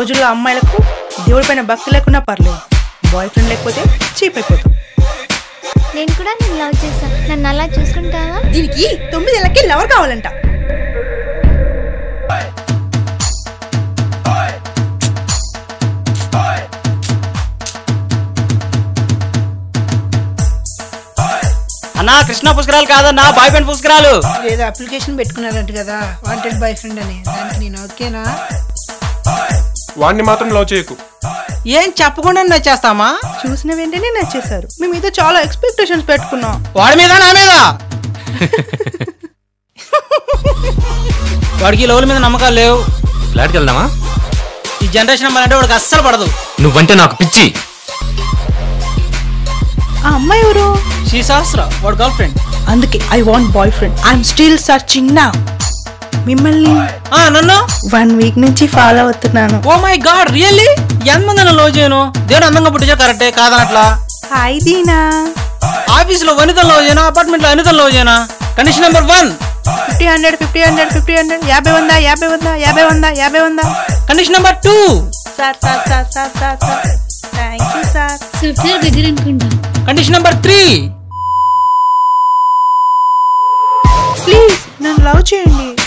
రోజుల్లో అమ్మాయిలకు దేవుడి పైన భక్తి లేకున్నా పర్లేదు బాయ్ ఫ్రెండ్ లేకపోతే చీప్ అయిపోతాం నేను కూడా నేను లవ్ చేశాను నన్ను అలా చూసుకుంటావా దీనికి తొమ్మిదేళ్ళకి లవర్ కావాలంట అన్నా కృష్ణ పుష్కరాలు కాదన్నా బాయ్ ఫ్రెండ్ పుష్కరాలు ఏదో అప్లికేషన్ పెట్టుకున్నారంట కదా వాంటెడ్ బాయ్ ఫ్రెండ్ అని దానికి నేను ఓకేనా వాడిని మాత్రం లవ్ చేయకు ఏం చెప్పకుండా నచ్చేస్తామా చూసిన వెంటనే నచ్చేశారు మేము మీద చాలా ఎక్స్పెక్టేషన్స్ పెట్టుకున్నాం వాడి మీద నా మీద వాడికి లోల మీద నమ్మకాలు లేవు ఫ్లాట్కి వెళ్దామా ఈ జనరేషన్ అమ్మాయి అంటే వాడికి అస్సలు పడదు నువ్వంటే నాకు పిచ్చి ఆ అమ్మాయి ఎవరు శ్రీ సహస్ర వాడు గర్ల్ ఫ్రెండ్ అందుకే I want boy friend I'm still searching నా మిమ్మల్ని ఆ నన్ను వన్ వీక్ నుంచి ఫాలో అవుతున్నాను ఓ మై గాడ్ రియల్లీ ఎంతమంది నన్ను లవ్ చేయను దేవుడు అందంగా పుట్టించా కరెక్టే కాదనట్లా హాయ్ దీనా ఆఫీస్ లో వనితలు లవ్ చేయనా అపార్ట్మెంట్ లో అనితలు లవ్ చేయనా condition number one fifty hundred fifty hundred fifty hundred యాభై వందా యాభై వందా యాభై వందా యాభై వందా condition number two sir sir sir sir sir sir thank you sir software దగ్గర అనుకుంటా కండిషన్ నెంబర్ త్రీ ప్లీజ్ నన్ను లవ్ చేయండి